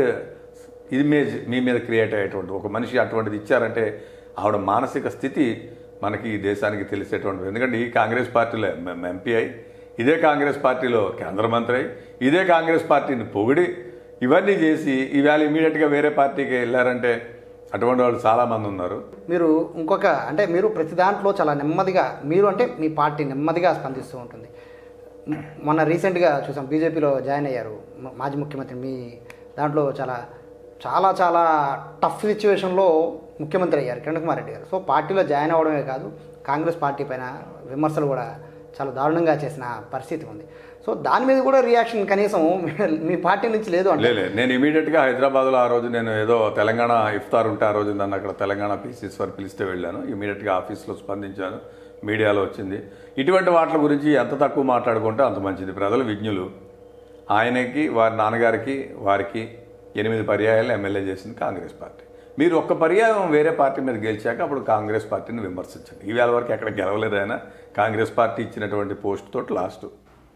ఇమేజ్ మీ మీద క్రియేట్ అయ్యేటువంటి ఒక మనిషి అటువంటిది ఇచ్చారంటే ఆవిడ మానసిక స్థితి మనకి ఈ దేశానికి తెలిసేటువంటిది ఎందుకంటే ఈ కాంగ్రెస్ పార్టీలో ఎంపీ అయి ఇదే కాంగ్రెస్ పార్టీలో కేంద్ర మంత్రి అయి ఇదే కాంగ్రెస్ పార్టీని పొగిడి ఇవన్నీ చేసి ఈవేళ ఇమీడియట్గా వేరే పార్టీకి వెళ్ళారంటే అటువంటి వాళ్ళు చాలామంది ఉన్నారు మీరు ఇంకొక అంటే మీరు ప్రతి దాంట్లో చాలా నెమ్మదిగా మీరు అంటే మీ పార్టీ నెమ్మదిగా స్పందిస్తూ ఉంటుంది మ్, మొన్న రీసెంట్గా చూసాం బీజేపీలో జాయిన్ అయ్యారు మ- మాజీ ముఖ్యమంత్రి మీ దాంట్లో చాలా చాలా చాలా టఫ్ సిచ్యువేషన్లో ముఖ్యమంత్రి అయ్యారు కిరణ్ కుమార్ రెడ్డి గారు సో పార్టీలో జాయిన్ అవ్వడమే కాదు కాంగ్రెస్ పార్టీ పైన విమర్శలు కూడా చాలా దారుణంగా చేసిన పరిస్థితి ఉంది సో దాని మీద కూడా రియాక్షన్ కనీసం మీ పార్టీ నుంచి లేదు అంటే లేదు నేను ఇమీడియట్గా హైదరాబాద్లో ఆ రోజు నేను ఏదో తెలంగాణ ఇఫ్తార్ ఉంటే ఆ రోజు నన్ను అక్కడ తెలంగాణ పీసీస్ వారు పిలిస్తే వెళ్ళాను ఇమీడియట్గా ఆఫీస్లో స్పందించాను మీడియాలో వచ్చింది ఇటువంటి వాటి గురించి ఎంత తక్కువ మాట్లాడుకుంటే అంత మంచిది ప్రజలు విజ్ఞులు ఆయనకి వారి నాన్నగారికి వారికి ఎనిమిది పర్యాయాలు ఎమ్మెల్యే చేసింది కాంగ్రెస్ పార్టీ మీరు ఒక్క పర్యాయం వేరే పార్టీ మీద గెలిచాక అప్పుడు కాంగ్రెస్ పార్టీని విమర్శించండి ఈవేళ వరకు ఎక్కడ గెలవలేదు ఆయన కాంగ్రెస్ పార్టీ ఇచ్చినటువంటి పోస్ట్ తోటి లాస్ట్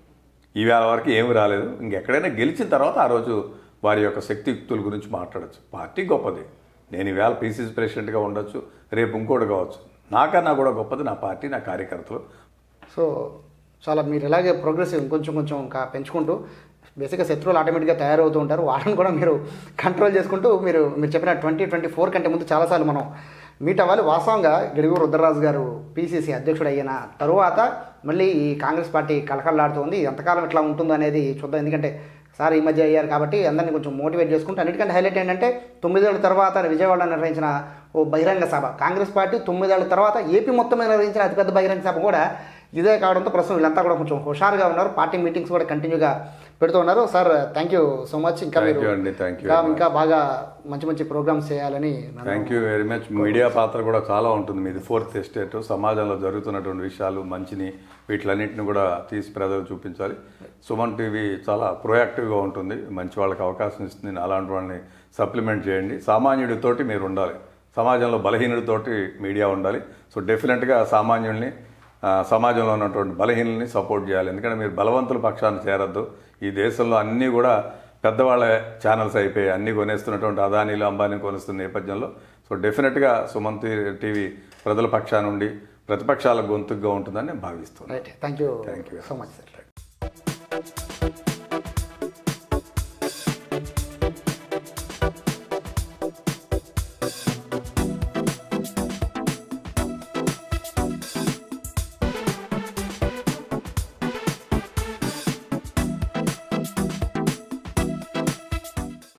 ఈవేళ వరకు ఏమి రాలేదు ఇంకెక్కడైనా గెలిచిన తర్వాత ఆ రోజు వారి యొక్క శక్తియుక్తుల గురించి మాట్లాడచ్చు పార్టీ గొప్పది నేను ఈవేళ పీసీసీ ప్రెసిడెంట్గా ఉండొచ్చు రేపు ఇంకోటి కావచ్చు నాకన్నా కూడా గొప్పది నా పార్టీ నా కార్యకర్తలు సో చాలా మీరు ఇలాగే ప్రోగ్రెసివ్ ఇంకొంచెం కొంచెం ఇంకా పెంచుకుంటూ బేసిక్గా శత్రువులు ఆటోమేటిక్గా తయారవుతూ ఉంటారు వాళ్ళని కూడా మీరు కంట్రోల్ చేసుకుంటూ మీరు మీరు చెప్పిన ట్వంటీ ట్వంటీ ఫోర్ కంటే ముందు చాలాసార్లు మనం మీట్ అవ్వాలి వాస్తవంగా గిడుగు రుద్రరాజు గారు పీసీసీ అధ్యక్షుడు అయిన తరువాత మళ్ళీ ఈ కాంగ్రెస్ పార్టీ కలకల్లాడుతోంది ఎంతకాలం ఇట్లా ఉంటుందో అనేది చూద్దాం ఎందుకంటే సార్ ఈ మధ్య అయ్యారు కాబట్టి అందరినీ కొంచెం మోటివేట్ చేసుకుంటూ అన్నిటికంటే హైలైట్ ఏంటంటే తొమ్మిదేళ్ల తర్వాత విజయవాడలో నిర్వహించిన ఓ బహిరంగ సభ కాంగ్రెస్ పార్టీ తొమ్మిదేళ్ల తర్వాత ఏపీ మొత్తం మీద నిర్వహించిన అతిపెద్ద బహిరంగ సభ కూడా ఇదే కావడంతో ప్రస్తుతం వీళ్ళంతా కూడా కొంచెం హుషారుగా ఉన్నారు పార్టీ మీటింగ్స్ కూడా కంటిన్యూగా పెడుతూ ఉన్నారు sir thank you so much ఇంకా Thank మీరు you అండి, thank you ఇంకా very much. ఇంకా బాగా మంచి మంచి ప్రోగ్రామ్స్ చేయాలని నన్ను- thank you very much media పాత్ర కూడా చాలా ఉంటుంది మీది ఫోర్త్ ఎస్టేట్ సమాజంలో జరుగుతున్నటువంటి విషయాలు మంచిని వీటిలన్నింటిని కూడా తీసి ప్రజలు చూపించాలి సుమన్ టీవీ చాలా ప్రొయాక్టివ్గా ఉంటుంది మంచి వాళ్ళకి అవకాశం ఇస్తుంది అలాంటి వాళ్ళని సప్లిమెంట్ చేయండి సామాన్యుడితోటి మీరు ఉండాలి సమాజంలో బలహీనుడితోటి మీడియా ఉండాలి సో డెఫినెట్గా సామాన్యుల్ని ఆ, సమాజంలో ఉన్నటువంటి బలహీనుల్ని సపోర్ట్ చేయాలి ఎందుకంటే మీరు బలవంతుల పక్షాన్ని చేరద్దు ఈ దేశంలో అన్నీ కూడా పెద్దవాళ్ళ ఛానల్స్ అయిపోయి అన్నీ కొనేస్తున్నటువంటి అదానీలు అంబానీ కొనేస్తున్న నేపథ్యంలో సో డెఫినెట్గా సుమంత్ టీవీ ప్రజల పక్షాన ఉండి ప్రతిపక్షాల గొంతుగా ఉంటుందని నేను భావిస్తున్నాను right thank you Thank you. So much sir